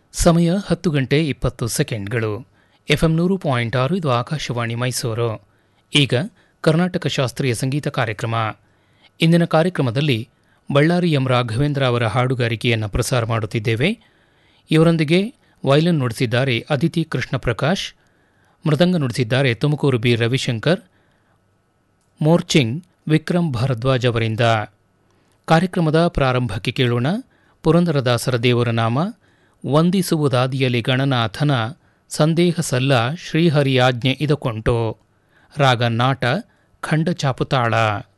ಸಮಯ ಹತ್ತು ಗಂಟೆ ಇಪ್ಪತ್ತು ಸೆಕೆಂಡ್ಗಳು ಎಫ್ಎಂ ನೂರು ಪಾಯಿಂಟ್ ಆರು ಇದು ಆಕಾಶವಾಣಿ ಮೈಸೂರು ಈಗ ಕರ್ನಾಟಕ ಶಾಸ್ತ್ರೀಯ ಸಂಗೀತ ಕಾರ್ಯಕ್ರಮ ಇಂದಿನ ಕಾರ್ಯಕ್ರಮದಲ್ಲಿ ಬಳ್ಳಾರಿ ಎಂ ರಾಘವೇಂದ್ರ ಅವರ ಹಾಡುಗಾರಿಕೆಯನ್ನು ಪ್ರಸಾರ ಮಾಡುತ್ತಿದ್ದೇವೆ ಇವರೊಂದಿಗೆ ವಯಲಿನ್ ನುಡಿಸಿದ್ದಾರೆ ಅದಿತಿ ಕೃಷ್ಣ ಪ್ರಕಾಶ್ ಮೃದಂಗ ನುಡಿಸಿದ್ದಾರೆ ತುಮಕೂರು ಬಿ ರವಿಶಂಕರ್ ಮೋರ್ಚಿಂಗ್ ವಿಕ್ರಮ್ ಭಾರದ್ವಾಜ್ ಅವರಿಂದ ಕಾರ್ಯಕ್ರಮದ ಪ್ರಾರಂಭಕ್ಕೆ ಕೇಳೋಣ ಪುರಂದರದಾಸರ ದೇವರ ನಾಮ ವಂದಿಸುವುದಾದಿಯಲಿ ಗಣನಾಥನ ಸಂದೇಹ ಸಲ್ಲ ಶ್ರೀಹರಿಯಾಜ್ಞೆ ಇದಕೊಂಟು ರಾಗ ನಾಟ ಖಂಡ ಚಾಪುತಾಳ